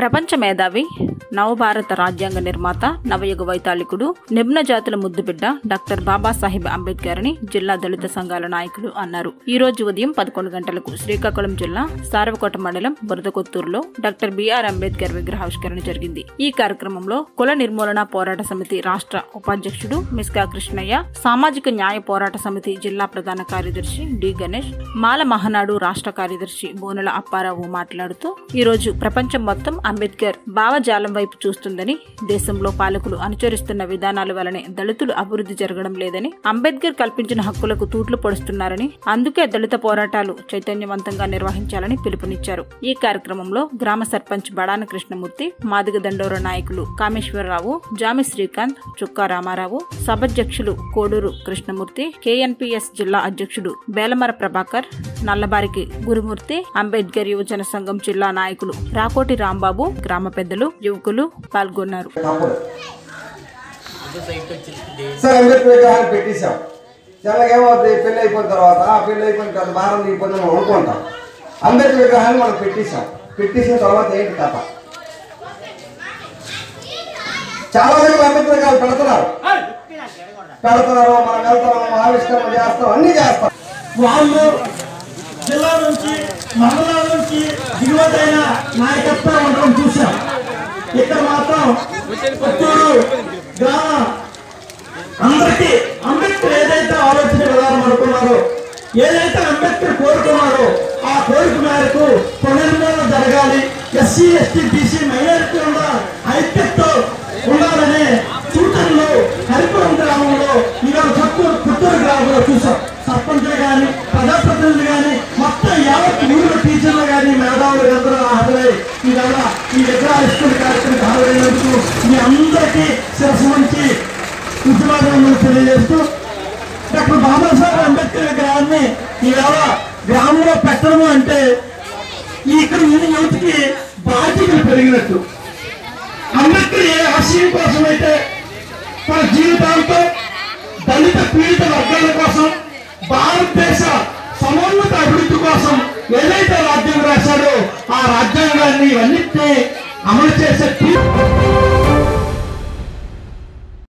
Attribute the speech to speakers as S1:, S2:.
S1: ప్రపంచ మేధావి నవభారత రాజ్యాంగ నిర్మాత నవయుగ వైతాళికుడు నిమ్న జాతుల ముద్దుబిడ్డ డాక్టర్ బాబాసాహెబ్ అంబేద్కర్ అని జిల్లా దళిత సంఘాల నాయకులు అన్నారు ఈ రోజు ఉదయం పదకొండు గంటలకు శ్రీకాకుళం జిల్లా సారవకోట మండలం బురదకొత్తూరులో డాక్టర్ బిఆర్ అంబేద్కర్ విగ్రహావిష్కరణ జరిగింది ఈ కార్యక్రమంలో కుల నిర్మూలన పోరాట సమితి రాష్ట్ర ఉపాధ్యక్షుడు మిస్కా కృష్ణయ్య సామాజిక న్యాయ పోరాట సమితి జిల్లా ప్రధాన కార్యదర్శి డి గణేష్ మాల మహనాడు రాష్ట్ర కార్యదర్శి బోనుల అప్పారావు మాట్లాడుతూ ఈ రోజు ప్రపంచం మొత్తం అంబేద్కర్ భావజాలం వైపు చూస్తుందని దేశంలో పాలకులు అనుసరిస్తున్న విధానాల వలనే దళితులు అభివృద్ధి జరగడం లేదని అంబేద్కర్ కల్పించిన హక్కులకు తూట్లు పొడుస్తున్నారని అందుకే దళిత పోరాటాలు చైతన్యవంతంగా నిర్వహించాలని పిలుపునిచ్చారు ఈ కార్యక్రమంలో గ్రామ సర్పంచ్ బడాన కృష్ణమూర్తి మాదిగ దండోర నాయకులు కామేశ్వరరావు జామి శ్రీకాంత్ చుక్కా రామారావు సభాధ్యక్షులు కోడూరు కృష్ణమూర్తి కేఎన్పిఎస్ జిల్లా అధ్యక్షుడు బేలమర ప్రభాకర్ నల్లబారికి గురుమూర్తి అంబేద్కర్ యువజన సంఘం జిల్లా నాయకులు రాకోటి రాంబాబు గ్రామ పెద్దలు యువకులు పాల్గొన్నారు
S2: తప్పదు సరే అంబేద్కర్ విగ్రహాన్ని పెట్టేశాం చాలా ఏమవుతుంది పెళ్ళి అయిపోయిన తర్వాత ఆ పెళ్ళి అయిపోయిన తర్వాత భారం దిగిపోయింది మనం అనుకుంటాం అంబేద్కర్ విగ్రహాన్ని మనం పెట్టేశాం పెట్టేసిన తర్వాత ఏంటి కథ చాలా దగ్గర అంబేద్కర్ విగ్రహాలు పెడుతున్నారు పెడుతున్నారు మనం వెళ్తాం ఆవిష్కరణ చేస్తాం అన్ని చేస్తాం
S3: వాళ్ళు జిల్లా నుంచి మండలాల నుంచి దిగువతైన నాయకత్వం ఉండడం చూశాం ఇక్కడ మాత్రం పుత్తూరు గ్రామ అందరికీ అంబేద్కర్ ఏదైతే ఆలోచన విధానం అనుకున్నారో ఏదైతే అంబేద్కర్ కోరుకున్నారో ఆ కోరిక మేరకు పునర్నిర్మాణం జరగాలి ఎస్సీ ఎస్టీ బీసీ మైనారిటీ ఉన్న ఐక్యతతో ఉండాలనే సూచనలు హరిపురం గ్రామంలో ఈరోజు పుత్తూరు పుత్తూరు గ్రామంలో చూసాం సర్పంచులు కానీ ప్రజాప్రతినిధులు కానీ మొత్తం యావత్ ఊళ్ళో టీచర్లు కానీ మేధావులు అందరూ హాజరై ఈవేళ ఈ విగ్రహావిష్కరణ కార్యక్రమం హాజరైనందుకు మీ అందరికీ శిరస్సు నుంచి ఉద్యమాలను తెలియజేస్తూ డాక్టర్ బాబాసాహెబ్ అంబేద్కర్ విగ్రహాన్ని ఈవేళ గ్రామంలో పెట్టడము అంటే ఈ ఇక్కడ ఉన్న యువతకి బాధ్యతలు పెరిగినట్టు అంబేద్కర్ ఏ ఆశయం కోసం అయితే తన జీవితాంతో దళిత పీడిత వర్గాల కోసం భారతదేశ సమోన్నత అభివృద్ధి కోసం ఏదైతే రాజ్యాంగం రాశాడో ఆ రాజ్యాంగాన్ని ఇవన్నిటినీ అమలు చేసే తీ-